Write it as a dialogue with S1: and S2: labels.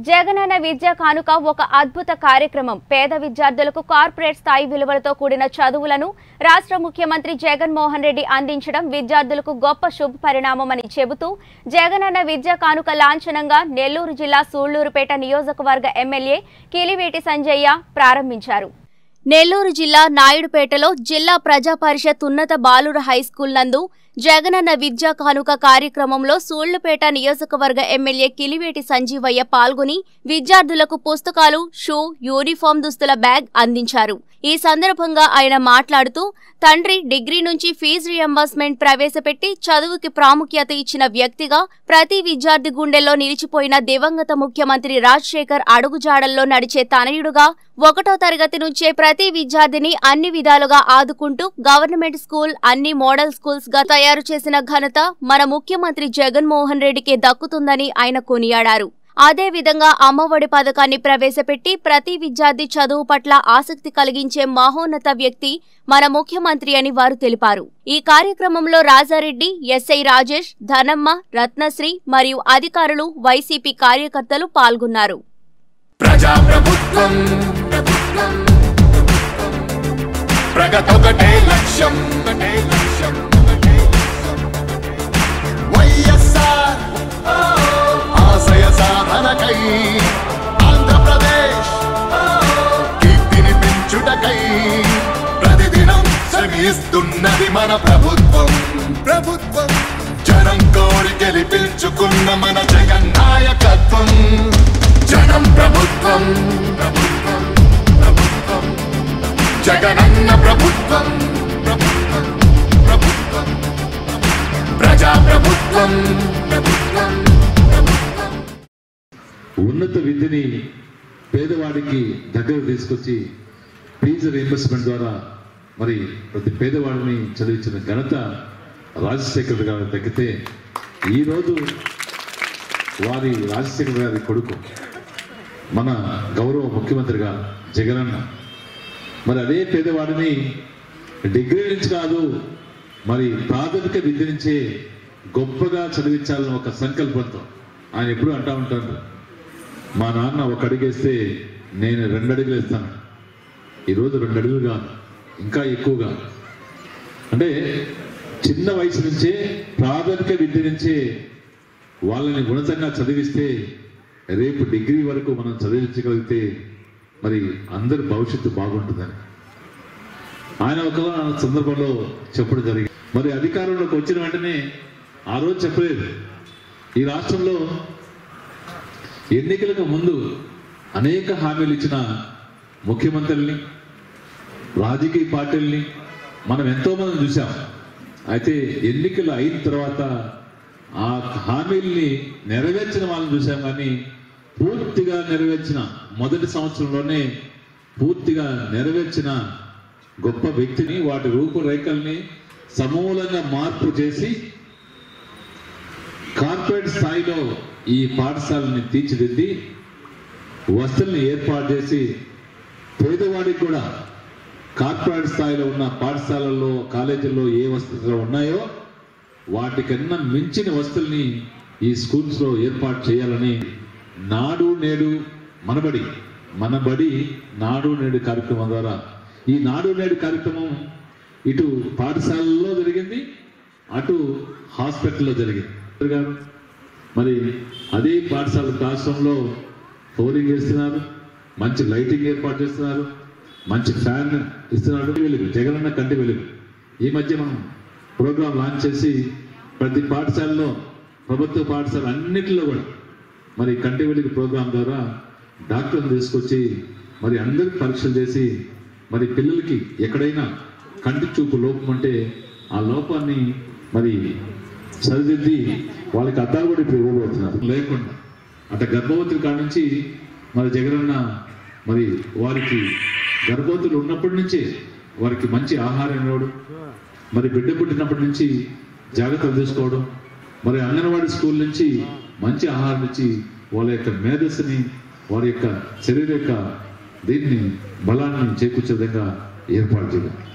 S1: జగనన్న విద్యా కానుక ఒక అద్భుత కార్యక్రమం పేద విద్యార్థులకు కార్పొరేట్ స్థాయి విలువలతో కూడిన చదువులను రాష్ట్ర ముఖ్యమంత్రి జగన్మోహన్ రెడ్డి అందించడం విద్యార్థులకు గొప్ప శుభ పరిణామమని చెబుతూ జగనన్న విద్యా కానుక లాంఛనంగా నెల్లూరు జిల్లా సూళ్లూరుపేట నియోజకవర్గ ఎమ్మెల్యే కిలివేటి సంజయ్య ప్రారంభించారు నెల్లూరు జిల్లా నాయుడుపేటలో జిల్లా ప్రజా పరిషత్ ఉన్నత బాలుర హైస్కూల్ నందు జగనన్న విద్యా కానుక కార్యక్రమంలో సూళ్లపేట నియోజకవర్గ ఎమ్మెల్యే కిలివేటి సంజీవయ్య పాల్గొని విద్యార్థులకు పుస్తకాలు షూ యూనిఫామ్ దుస్తుల బ్యాగ్ అందించారు ఈ సందర్భంగా ఆయన మాట్లాడుతూ తండ్రి డిగ్రీ నుంచి ఫీజు రియంబర్స్మెంట్ ప్రవేశపెట్టి చదువుకి ప్రాముఖ్యత ఇచ్చిన వ్యక్తిగా ప్రతి విద్యార్థి గుండెల్లో నిలిచిపోయిన దివంగత ముఖ్యమంత్రి రాజశేఖర్ అడుగుజాడల్లో నడిచే తనయుడుగా ఒకటో తరగతి నుంచే ప్రతి విద్యార్థిని అన్ని విధాలుగా ఆదుకుంటూ గవర్నమెంట్ స్కూల్ అన్ని మోడల్ స్కూల్స్ గా తయారు చేసిన ఘనత మన ముఖ్యమంత్రి జగన్మోహన్ రెడ్డికే దక్కుతుందని ఆయన కొనియాడారు అదే విధంగా అమ్మఒడి పథకాన్ని ప్రవేశపెట్టి ప్రతి విద్యార్థి చదువు పట్ల ఆసక్తి కలిగించే మహోన్నత వ్యక్తి మన ముఖ్యమంత్రి అని వారు తెలిపారు ఈ కార్యక్రమంలో రాజారెడ్డి ఎస్ఐ రాజేష్ ధనమ్మ రత్నశ్రీ మరియు అధికారులు వైసీపీ కార్యకర్తలు పాల్గొన్నారు
S2: ప్రజాప్రభుత్వం ప్రభుత్వం ప్రగతొకటే లక్ష్యం ఒకటే లక్ష్యం ఒకటే లక్ష్యం. వైఎస్ఆర్ ఓ, ఆశయ సాధనకై ఆంధ్రప్రదేశ్ ఓ, కీర్తిని పెంచుటకై ప్రతిదినం శ్రమిస్తున్నది మన ప్రభుత్వం ప్రభుత్వం జనం కోరి గెలిపించుకున్న మన జగన్ నాయకత్వం జనం ప్రభుత్వం ప్రభుత్వం ప్రభుత్వం జగనన్న ప్రభుత్వం ప్రభుత్వం ప్రభుత్వం ప్రజా ప్రభుత్వం ప్రభుత్వం ప్రభుత్వం
S3: ఉన్నత విద్యని పేదవాడికి దగ్గర తీసుకొచ్చి ఫీజు రీఎంబర్స్మెంట్ ద్వారా మరి ప్రతి పేదవాడిని చదివించిన ఘనత రాజశేఖర్ గారు తగ్గితే ఈరోజు వారి రాజశేఖర్ గారి కొడుకు మన గౌరవ ముఖ్యమంత్రిగా జగనన్న మరి అదే పేదవాడిని డిగ్రీ నుంచి కాదు మరి ప్రాథమిక విద్య నుంచే గొప్పగా చదివించాలని ఒక సంకల్పంతో ఆయన ఎప్పుడు అంటా ఉంటాడు మా నాన్న ఒక అడుగేస్తే నేను రెండు అడుగులు వేస్తాను ఈరోజు రెండు అడుగులు కాదు ఇంకా ఎక్కువగా అంటే చిన్న వయసు నుంచే ప్రాథమిక విద్య నుంచే వాళ్ళని ఉన్నతంగా చదివిస్తే రేపు డిగ్రీ వరకు మనం చదివించగలిగితే మరి అందరి భవిష్యత్తు బాగుంటుందని ఆయన ఒక సందర్భంలో చెప్పడం జరిగింది మరి అధికారంలోకి వచ్చిన వెంటనే ఆ రోజు చెప్పలేదు ఈ రాష్ట్రంలో ఎన్నికలకు ముందు అనేక హామీలు ఇచ్చిన ముఖ్యమంత్రుల్ని రాజకీయ పార్టీల్ని మనం ఎంతో మంది చూసాం అయితే ఎన్నికలు అయిన తర్వాత ఆ హామీల్ని నెరవేర్చిన వాళ్ళని చూసాం కానీ పూర్తిగా నెరవేర్చిన మొదటి సంవత్సరంలోనే పూర్తిగా నెరవేర్చిన గొప్ప వ్యక్తిని వాటి రూపురేఖల్ని సమూలంగా మార్పు చేసి కార్పొరేట్ స్థాయిలో ఈ పాఠశాలని తీర్చిదిద్ది వసతుల్ని ఏర్పాటు చేసి పేదవాడికి కూడా కార్పొరేట్ స్థాయిలో ఉన్న పాఠశాలల్లో కాలేజీల్లో ఏ వసతులు ఉన్నాయో వాటికన్నా మించిన వసతుల్ని ఈ స్కూల్స్లో ఏర్పాటు చేయాలని నాడు నేడు మనబడి మనబడి నాడు నేడు కార్యక్రమం ద్వారా ఈ నాడు నేడు కార్యక్రమం ఇటు పాఠశాలల్లో జరిగింది అటు హాస్పిటల్లో జరిగింది గారు మరి అదే పాఠశాల రాష్ట్రంలో ఫ్లోరింగ్ వేస్తున్నారు మంచి లైటింగ్ ఏర్పాటు చేస్తున్నారు మంచి ఫ్యాన్ ఇస్తున్నాడు వెలుగు జగనన్న కంటి వెలుగు ఈ మధ్య మనం ప్రోగ్రాం లాంచ్ చేసి ప్రతి పాఠశాలలో ప్రభుత్వ పాఠశాల అన్నిటిలో కూడా మరి కంటి వెలుగు ప్రోగ్రాం ద్వారా డాక్టర్ని తీసుకొచ్చి మరి అందరికి పరీక్షలు చేసి మరి పిల్లలకి ఎక్కడైనా కంటి చూపు లోపం అంటే ఆ లోపాన్ని మరి సరిదిద్ది వాళ్ళకి అద్దాలు కూడా ఇప్పుడు ఇవ్వబోతున్నారు లేకుండా అట గర్భవతుల కాడ నుంచి మరి జగనన్న మరి వారికి గర్భవతులు ఉన్నప్పటి నుంచే వారికి మంచి ఆహారం ఇవ్వడం మరి బిడ్డ పుట్టినప్పటి నుంచి జాగ్రత్తలు తీసుకోవడం మరి అంగన్వాడీ స్కూల్ నుంచి మంచి ఆహారం ఇచ్చి వాళ్ళ యొక్క మేధస్సుని వారి యొక్క శరీర యొక్క దీన్ని బలాన్ని చేకూర్చే విధంగా ఏర్పాటు చేయడం